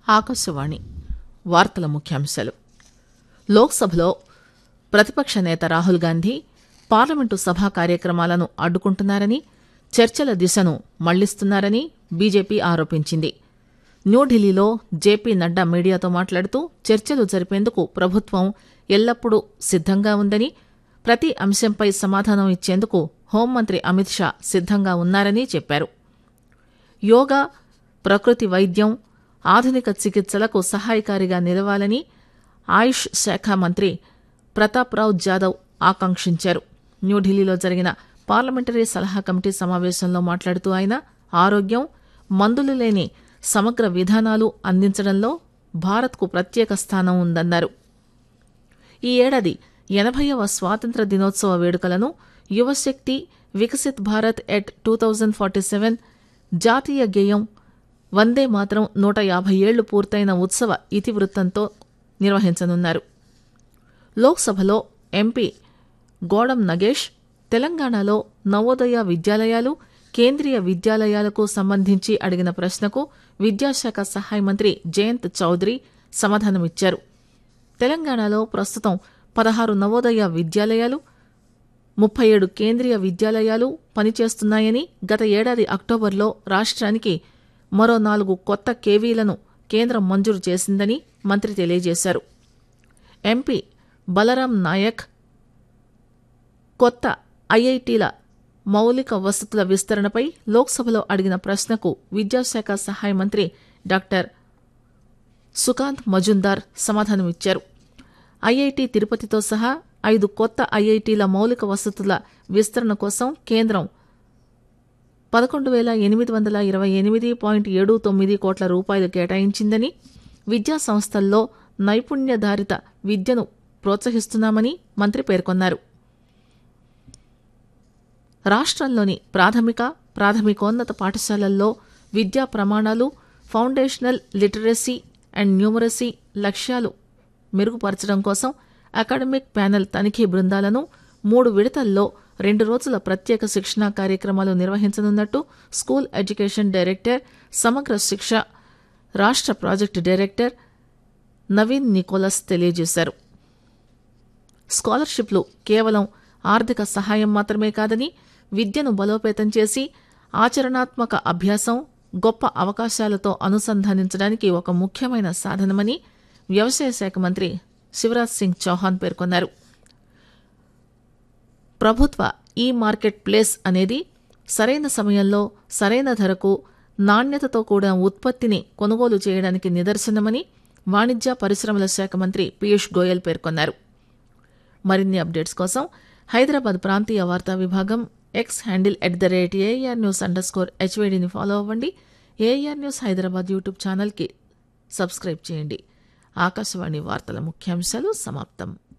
ఆకాశవాణి వార్తల ముఖ్యాంశాలు లోక్సభలో ప్రతిపక్ష నేత రాహుల్ గాంధీ పార్లమెంటు సభా కార్యక్రమాలను అడ్డుకుంటున్నారని చర్చల దిశను మళ్లిస్తున్నారని బీజేపీ ఆరోపించింది న్యూఢిల్లీలో జేపీ నడ్డా మీడియాతో మాట్లాడుతూ చర్చలు జరిపేందుకు ప్రభుత్వం ఎల్లప్పుడూ సిద్దంగా ఉందని ప్రతి అంశంపై సమాధానం ఇచ్చేందుకు హోంమంత్రి అమిత్ షా సిద్దంగా ఉన్నారని చెప్పారు యోగా ప్రకృతి వైద్యం ఆధునిక చికిత్సలకు సహాయకారిగా నిలవాలని ఆయుష్ శాఖ మంత్రి ప్రతాప్రావ్ జాదవ్ ఆకాంక్షించారు న్యూఢిల్లీలో జరిగిన పార్లమెంటరీ సలహా కమిటీ సమావేశంలో మాట్లాడుతూ ఆయన ఆరోగ్యం మందులు లేని సమగ్ర విధానాలు అందించడంలో భారత్కు ప్రత్యేక స్థానం ఉందన్నారు ఈ ఏడాది ఎనభైవ స్వాతంత్ర దినోత్సవ వేడుకలను యువశక్తి Viksit Bharat at two thousand forty seven జాతీయ గేయం వందే మాత్రం నూట యాభై ఏళ్లు పూర్తయిన ఉత్సవ ఇతివృత్తంతో నిర్వహించనున్నారు లోక్సభలో ఎంపీ గోడం నగేష్ తెలంగాణలో నవోదయ విద్యాలయాలు కేంద్రీయ విద్యాలయాలకు సంబంధించి అడిగిన ప్రశ్నకు విద్యాశాఖ సహాయ మంత్రి జయంత్ చౌదరి సమాధానమిచ్చారు తెలంగాణలో ప్రస్తుతం పదహారు నవోదయ విద్యాలయాలు ముప్పై ఏడు కేంద్రీయ విద్యాలయాలు పనిచేస్తున్నాయని గత ఏడాది అక్టోబర్లో రాష్ట్రానికి మరో నాలుగు కొత్త కేవీలను కేంద్రం మంజూరు చేసిందని మంత్రి తెలియజేశారు ఎంపీ బలరాం నాయక్ కొత్త ఐఐటీల మౌలిక వసతుల విస్తరణపై లోక్సభలో అడిగిన ప్రశ్నకు విద్యాశాఖ సహాయ మంత్రి డాక్టర్ సుకాంత్ మజుందార్ సమాధానమిచ్చారు ఐఐటి తిరుపతితో సహా ఐదు కొత్త ఐఐటీల మౌలిక వసతుల విస్తరణ కోసం కేంద్రం పదకొండు వేల ఎనిమిది వందల ఇరవై ఎనిమిది పాయింట్ ఏడు తొమ్మిది కోట్ల రూపాయలు కేటాయించిందని విద్యా సంస్థల్లో నైపుణ్యధారిత విద్యను ప్రోత్సహిస్తున్నామని మంత్రి పేర్కొన్నారు రాష్ట్రంలోని ప్రాథమిక ప్రాథమికోన్నత పాఠశాలల్లో విద్యా ప్రమాణాలు ఫౌండేషనల్ లిటరసీ అండ్ న్యూమరసీ లక్ష్యాలు మెరుగుపరచడం కోసం అకాడమిక్ ప్యానెల్ తనిఖీ బృందాలను మూడు విడతల్లో రెండు రోజుల ప్రత్యేక శిక్షణా కార్యక్రమాలు నిర్వహించనున్నట్టు స్కూల్ ఎడ్యుకేషన్ డైరెక్టర్ సమగ్ర శిక్ష రాష్ట్ర ప్రాజెక్టు డైరెక్టర్ నవీన్ నికోలస్ తెలియజేశారు స్కాలర్షిప్లు కేవలం ఆర్థిక సహాయం మాత్రమే కాదని విద్యను బలోపేతం చేసి ఆచరణాత్మక అభ్యాసం గొప్ప అవకాశాలతో అనుసంధానించడానికి ఒక ముఖ్యమైన సాధనమని వ్యవసాయ శాఖ మంత్రి శివరాజ్ సింగ్ చౌహాన్ పేర్కొన్నారు ప్రభుత్వ ఈ మార్కెట్ ప్లేస్ అనేది సరైన సమయంలో సరైన ధరకు నాణ్యతతో కూడిన ఉత్పత్తిని కొనుగోలు చేయడానికి నిదర్శనమని వాణిజ్య పరిశ్రమల శాఖ మంత్రి పీయూష్ గోయల్ పేర్కొన్నారు మరిన్ని అప్డేట్స్ కోసం హైదరాబాద్ ప్రాంతీయ వార్తా విభాగం X handle at the rate air news under score హెచ్వేడిని ఫాలో అవ్వండి ఏఆర్ న్యూస్ హైదరాబాద్ యూట్యూబ్ ఛానల్కి సబ్స్క్రైబ్ చేయండి ఆకాశవాణి వార్తల ముఖ్యాంశాలు సమాప్తం